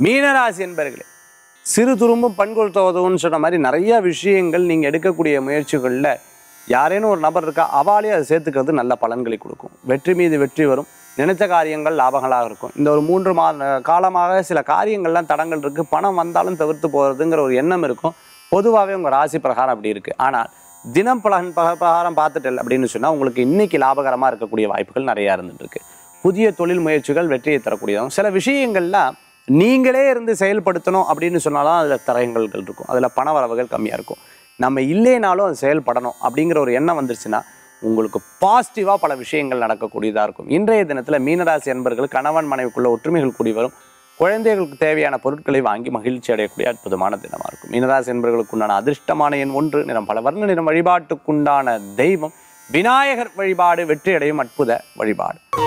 மீனராசி என்பர்களே சிறு துரும்பும் பண்கொள் தோதுன்னு சொன்ன மாதிரி நிறைய விஷயங்கள் நீங்கள் எடுக்கக்கூடிய முயற்சிகளில் யாரேனும் ஒரு நபர் இருக்கா அவாலே அதை சேர்த்துக்கிறது நல்ல பலன்களை கொடுக்கும் வெற்றி மீது வெற்றி வரும் நினைத்த காரியங்கள் லாபங்களாக இருக்கும் இந்த ஒரு மூன்று மாத காலமாக சில காரியங்கள்லாம் தடங்கள் இருக்குது பணம் வந்தாலும் தவிர்த்து போகிறதுங்கிற ஒரு எண்ணம் இருக்கும் பொதுவாகவே உங்கள் ராசி பிரகாரம் அப்படி இருக்குது ஆனால் தினம் பலன் பக- பிரகாரம் பார்த்துட்டு அப்படின்னு சொன்னால் உங்களுக்கு இன்னைக்கு லாபகரமாக இருக்கக்கூடிய வாய்ப்புகள் நிறையா இருந்துட்டு இருக்கு புதிய தொழில் முயற்சிகள் வெற்றியை தரக்கூடியதாகும் சில விஷயங்கள்லாம் நீங்களே இருந்து செயல்படுத்தணும் அப்படின்னு சொன்னாலும் அதில் தரங்கள் இருக்கும் அதில் பண வரவுகள் கம்மியாக இருக்கும் நம்ம இல்லைனாலும் அது செயல்படணும் அப்படிங்கிற ஒரு எண்ணம் வந்துருச்சுன்னா உங்களுக்கு பாசிட்டிவாக பல விஷயங்கள் நடக்கக்கூடியதாக இருக்கும் இன்றைய தினத்தில் மீனராசி அன்பர்கள் கணவன் மனைவிக்குள்ள ஒற்றுமைகள் கூடி வரும் குழந்தைகளுக்கு தேவையான பொருட்களை வாங்கி மகிழ்ச்சி அடையக்கூடிய அற்புதமான தினமாக இருக்கும் மீனராசி என்பர்களுக்கு உண்டான அதிர்ஷ்டமான எண் ஒன்று நிறம் பல வர்ண நிறம் வழிபாட்டுக்குண்டான தெய்வம் விநாயகர் வழிபாடு வெற்றி அடையும் அற்புத வழிபாடு